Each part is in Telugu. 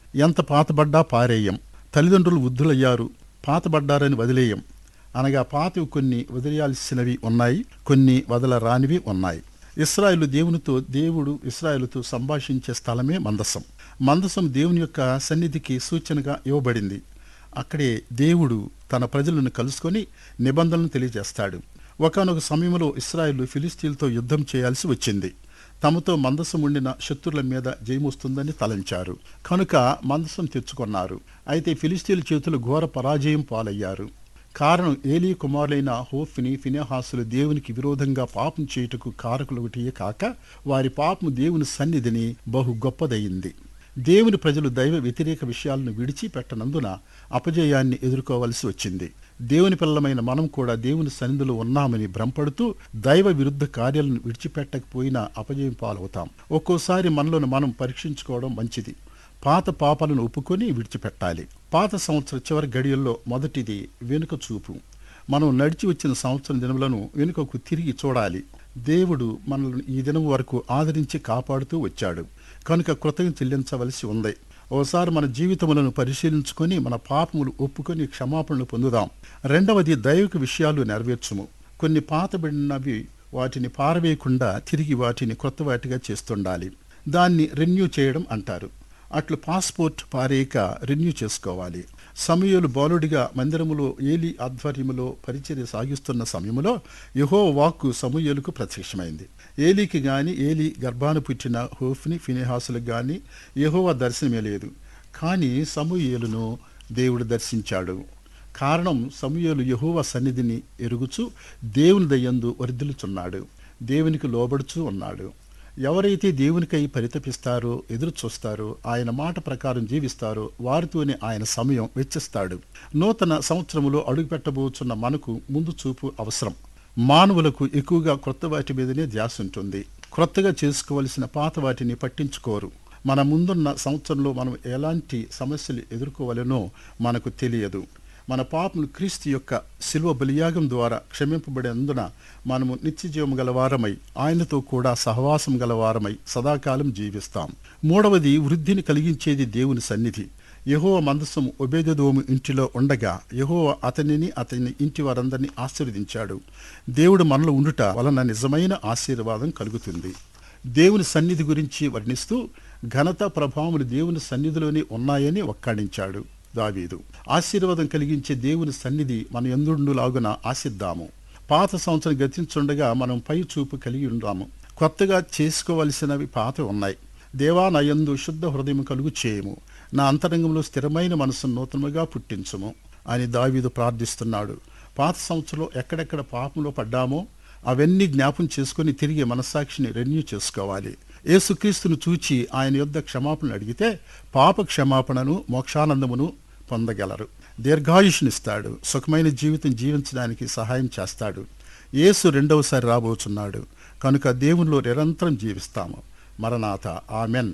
ఎంత పాతబడ్డా పారేయం తల్లిదండ్రులు వృద్ధులయ్యారు పాతబడ్డారని వదిలేయం అనగా పాతవి కొన్ని వదిలేయాల్సినవి ఉన్నాయి కొన్ని వదలరానివి ఉన్నాయి ఇస్రాయేలు దేవునితో దేవుడు ఇస్రాయేలుతో సంభాషించే స్థలమే మందసం మందసం దేవుని యొక్క సన్నిధికి సూచనగా ఇవ్వబడింది అక్కడే దేవుడు తన ప్రజలను కలుసుకొని నిబంధనలను తెలియజేస్తాడు ఒకనొక సమయంలో ఇస్రాయేలు ఫిలిస్తీన్లతో యుద్ధం చేయాల్సి వచ్చింది తమతో మందసం ఉండిన శత్రుల మీద జయమొస్తుందని తలంచారు కనుక మందసం తెచ్చుకున్నారు అయితే ఫిలిస్తీన్ల చేతులు ఘోర పరాజయం పాలయ్యారు కారణం ఏలీ కుమారులైన హోఫ్ని ఫినెహాసులు దేవునికి విరోధంగా పాపం చేయుటకు కారకులు ఒకటియే కాక వారి పాపం దేవుని సన్నిధిని బహు గొప్పదయింది దేవుని ప్రజలు దైవ వ్యతిరేక విషయాలను విడిచిపెట్టనందున అపజయాన్ని ఎదుర్కోవలసి వచ్చింది దేవుని పిల్లలమైన మనం కూడా దేవుని సన్నిధిలో ఉన్నామని భ్రమపడుతూ దైవ విరుద్ధ కార్యాలను విడిచిపెట్టకపోయినా అపజయం పాలవుతాం ఒక్కోసారి మనలను మనం పరీక్షించుకోవడం మంచిది పాత పాపాలను ఒప్పుకొని విడిచిపెట్టాలి పాత సంవత్సర చివరి గడియల్లో మొదటిది వెనుక చూపు మనం నడిచి వచ్చిన సంవత్సరం దినములను వెనుకకు తిరిగి చూడాలి దేవుడు మనల్ని ఈ దినం వరకు ఆదరించి కాపాడుతూ వచ్చాడు కనుక కృతజ్ఞత చెల్లించవలసి ఉంది ఓసారి మన జీవితములను పరిశీలించుకొని మన పాపములు ఒప్పుకొని క్షమాపణలు పొందుదాం రెండవది దైవిక విషయాలు నెరవేర్చుము కొన్ని పాతబడినవి వాటిని పారవేయకుండా తిరిగి వాటిని కొత్త వాటిగా చేస్తుండాలి దాన్ని రెన్యూ చేయడం అంటారు అట్లు పాస్పోర్ట్ పారేయక రెన్యూ చేసుకోవాలి సమయలు బాలుడిగా మందిరములో ఏలి ఆధ్వర్యములో పరిచర్య సాగిస్తున్న సమయములో యహో వాక్కు సమూయేలుకు ప్రత్యక్షమైంది ఏలీకి గాని ఏలి గర్భాన పుట్టిన హోఫ్ని ఫినిహాసులకు గాని యహోవా దర్శనమే లేదు కానీ సమూయేలును దేవుడు దర్శించాడు కారణం సమూయేలు యహోవా సన్నిధిని ఎరుగుచు దేవుని దయ్యందు వర్ధిల్లుచున్నాడు దేవునికి లోబడుచూ ఉన్నాడు ఎవరైతే దేవునికై పరితపిస్తారో ఎదురు చూస్తారో ఆయన మాట ప్రకారం జీవిస్తారో వారితోనే ఆయన సమయం వెచ్చిస్తాడు నూతన సంవత్సరములో అడుగుపెట్టబోచున్న మనకు ముందు చూపు అవసరం మానవులకు ఎక్కువగా క్రొత్త వాటి మీదనే ధ్యాస ఉంటుంది క్రొత్తగా చేసుకోవలసిన పాత వాటిని పట్టించుకోరు మన ముందున్న సంవత్సరంలో మనం ఎలాంటి సమస్యలు ఎదుర్కోవాలనో మనకు తెలియదు మన పాపను క్రీస్తు యొక్క శిల్వ బలియాగం ద్వారా క్షమింపబడినందున మనము నిత్యజీవం గలవారమై ఆయనతో కూడా సహవాసం గలవారమై సదాకాలం జీవిస్తాం మూడవది వృద్ధిని కలిగించేది దేవుని సన్నిధి యహోవ మందసం ఒబేదోము ఇంటిలో ఉండగా యహోవ అతనిని అతని ఇంటి వారందరినీ ఆశీర్వదించాడు దేవుడు మనలో ఉండుట వలన నిజమైన ఆశీర్వాదం కలుగుతుంది దేవుని సన్నిధి గురించి వర్ణిస్తూ ఘనత ప్రభావములు దేవుని సన్నిధిలోనే ఉన్నాయని ఒక్కాడించాడు దావీదు ఆశీర్వాదం కలిగించే దేవుని సన్నిధి మన ఎందుండులాగున ఆశిద్దాము పాత సంవత్సరం గతించుండగా మనం పై చూపు కలిగి ఉందాము కొత్తగా చేసుకోవలసినవి పాత ఉన్నాయి దేవా నా యందు శుద్ధ హృదయం కలుగు చేయము నా అంతరంగంలో స్థిరమైన మనసును నూతనముగా పుట్టించుము అని దావీదు ప్రార్థిస్తున్నాడు పాత సంవత్సరంలో ఎక్కడెక్కడ పాపంలో పడ్డామో అవన్నీ జ్ఞాపం చేసుకుని తిరిగి మనస్సాక్షిని రెన్యూ చేసుకోవాలి యేసుక్రీస్తును చూచి ఆయన యొద్ద క్షమాపణలు అడిగితే పాప క్షమాపణను మోక్షానందమును పొందగలరు దీర్ఘాయుష్నిస్తాడు సుఖమైన జీవితం జీవించడానికి సహాయం చేస్తాడు యేసు రెండవసారి రాబోచున్నాడు కనుక దేవునిలో నిరంతరం జీవిస్తాము మరణాథ ఆమెన్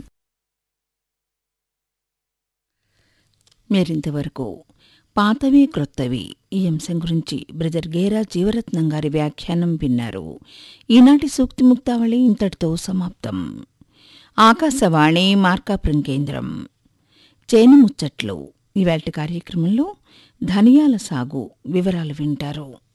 మీరింతవరకు పాతవి క్రొత్తవి ఈ అంశం గురించి బ్రదర్ గేరా జీవరత్నం గారి వ్యాఖ్యానం విన్నారు ఈనాటి సూక్తి ముక్తావళి ఇంతటితో సమాప్తం ఆకాశవాణి మార్కాపురం కేంద్రం చేను ముచ్చట్లు ఇవాటి కార్యక్రమంలో ధనియాల సాగు వివరాలు వింటారు